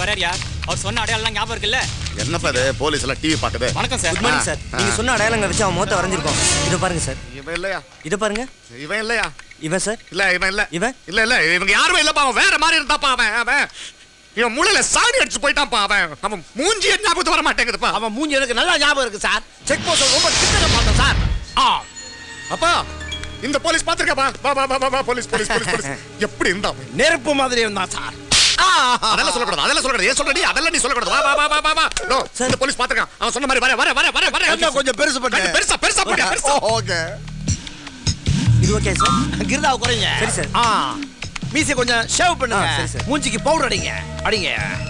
வராரியா அவர் சொன்ன அடையாளம் ஞாபகம் இருக்குல்ல என்னப்பா இது போலீஸ் எல்லாம் டிவி பாக்குது வணக்கம் சார் குட் மார்னிங் சார் நீங்க சொன்ன அடையாளங்களை வச்சு அவன் முகத்தை வரைஞ்சிருக்கோம் இதை பாருங்க சார் இவன் இல்லையா இதை பாருங்க இவன் இல்லையா இவன் சார் இல்ல இவன் இல்ல இவன்? இல்ல இல்ல இவங்க யாருமே இல்லப்பா அவன் வேற மாதிரி இருந்தாப்பா அவன் அவன் இவன் மூளையில சாணி அடிச்சு போயிட்டான்ப்பா அவன் அவன் மூஞ்சி ஞாபகத்து வர மாட்டேங்குதுப்பா அவன் மூஞ்சி எனக்கு நல்லா ஞாபகம் இருக்கு சார் செக் போஸ்ட் ரொம்ப கிட்ட பார்த்தேன் சார் ஆ அப்பா இந்த போலீஸ் பாத்துருக்கப்பா வா வா வா வா, வா போலீஸ் போலீஸ் போலீஸ் போலீஸ் எப்படி இருந்தா அவன்? நெருப்பு மாதிரி இருந்தான் சார் அதெல்லாம் சொல்லக்கூடாது அதெல்லாம் சொல்லக்கூடாது ஏன் சொல்றடி அதெல்லாம் நீ சொல்லக்கூடாது வா வா வா வா வா வா நோ இந்த போலீஸ் பாத்துருக்கான் அவன் சொன்ன மாதிரி வர வர வர வர வர என்ன கொஞ்சம் பெருசு பண்ணு. கண்ணு பெருசா பெருசா போடு பெருசா ஓகே இது ஓகே சார் கிருதா குறைங்க சரி, சார். ஆ மீசை கொஞ்சம் ஷேவ் பண்ணுங்க ஆ, சரி, சார். மூஞ்சிக்கு பவுடர் அடிங்க அடிங்க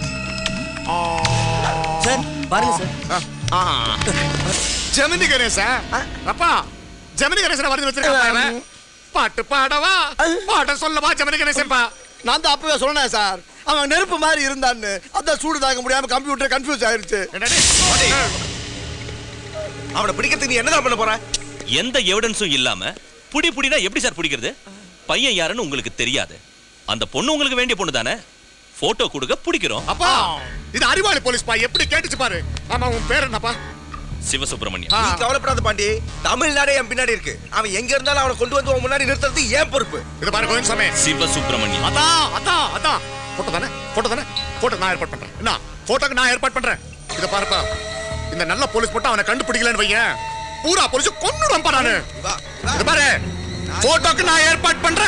சார் பாருங்க சார் ஆ ஜெமினி கணேசா அப்பா ஜெமினி கணேசன் வரது வச்சிருக்கான் அவன் பாட்டு பாடவா பாட்ட சொல்லவா ஜெமினி கணேசன் பா நான் தான் அப்பவே சொன்னேன் சார் அவன் நெருப்பு மாதிரி இருந்தான்னு அதான் சூடு தாங்க முடியாம கம்ப்யூட்டர் கன்ஃபியூஸ் ஆயிருச்சு என்னடி அவனை பிடிக்கிறதுக்கு நீ என்னதான் பண்ண போற எந்த எவிடன்ஸும் இல்லாம புடி புடினா எப்படி சார் பிடிக்கிறது பையன் யாருன்னு உங்களுக்கு தெரியாது அந்த பொண்ணு உங்களுக்கு வேண்டிய பொண்ணு தானே போட்டோ கொடுக்க பிடிக்கிறோம் அப்பா இது அறிவாளி போலீஸ் பா எப்படி கேட்டுச்சு பாரு ஆமா உன் பேர் என்னப்பா சிவசுப்பிரமணியம் ஆ. நீ கவலைப்படாத பாண்டி தமிழ்நாடே என் பின்னாடி இருக்கு அவன் எங்க இருந்தாலும் அவனை கொண்டு வந்து உன் முன்னாடி நிறுத்துறது ஏன் பொறுப்பு இது பாரு கோவிந்தசாமி சிவசுப்பிரமணியம் அதான் அதான் அதான் போட்டோ தானே போட்டோ தானே போட்டோ நான் ஏற்பாடு பண்றேன் என்ன போட்டோக்கு நான் ஏற்பாடு பண்றேன் இத பாருப்பா இந்த நல்ல போலீஸ் மட்டும் அவனை கண்டுபிடிக்கலன்னு வையேன் பூரா போலீஸ் கொன்னுடுவேன்ப்பா நானு இது பாரு போட்டோக்கு நான் ஏற்பாடு பண்றேன்